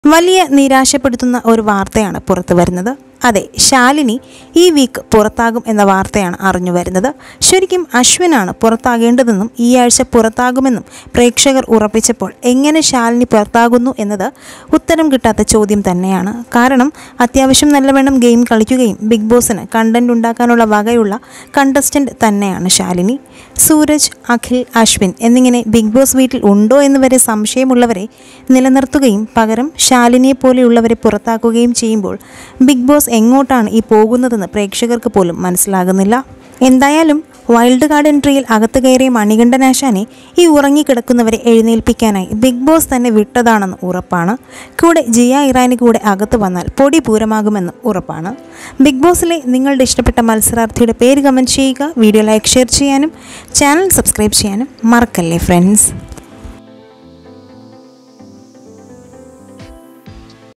വലിയ നിരാശപ്പെടുത്തുന്ന ഒരു വാർത്തയാണ് പുറത്തു വരുന്നത് അതെ ശാലിനി ഈ വീക്ക് പുറത്താകും എന്ന വാർത്തയാണ് അറിഞ്ഞു വരുന്നത് ശരിക്കും അശ്വിനാണ് പുറത്താകേണ്ടതെന്നും ഈ ആഴ്ച പുറത്താകുമെന്നും പ്രേക്ഷകർ ഉറപ്പിച്ചപ്പോൾ എങ്ങനെ ശാലിനി പുറത്താകുന്നു എന്നത് ഉത്തരം കിട്ടാത്ത ചോദ്യം തന്നെയാണ് കാരണം അത്യാവശ്യം നല്ലവണ്ണം ഗെയിം കളിക്കുകയും ബിഗ് ബോസിന് കണ്ടന്റ് ഉണ്ടാക്കാനുള്ള വകയുള്ള കണ്ടസ്റ്റന്റ് തന്നെയാണ് ശാലിനി സൂരജ് അഖിൽ അശ്വിൻ എന്നിങ്ങനെ ബിഗ് ബോസ് വീട്ടിൽ ഉണ്ടോ എന്ന് വരെ സംശയമുള്ളവരെ നിലനിർത്തുകയും പകരം ശാലിനിയെ പോലെയുള്ളവരെ പുറത്താക്കുകയും ചെയ്യുമ്പോൾ ബിഗ് ബോസ് എങ്ങോട്ടാണ് ഈ പോകുന്നതെന്ന് പ്രേക്ഷകർക്ക് പോലും മനസ്സിലാകുന്നില്ല എന്തായാലും വൈൽഡ് കാർഡ് എൻട്രിയിൽ അകത്ത് കയറിയ മണികണ്ഠനാശാനെ ഈ ഉറങ്ങിക്കിടക്കുന്നവരെ എഴുന്നേൽപ്പിക്കാനായി ബിഗ് ബോസ് തന്നെ വിട്ടതാണെന്ന് ഉറപ്പാണ് കൂടെ ജിയ ഇറാനി കൂടെ അകത്ത് വന്നാൽ പൊടി പൂരമാകുമെന്നും ഉറപ്പാണ് ബിഗ് ബോസിലെ നിങ്ങളുടെ ഇഷ്ടപ്പെട്ട മത്സരാർത്ഥിയുടെ പേര് കമൻറ്റ് ചെയ്യുക വീഡിയോ ലൈക്ക് ഷെയർ ചെയ്യാനും ചാനൽ സബ്സ്ക്രൈബ് ചെയ്യാനും മറക്കല്ലേ ഫ്രണ്ട്സ്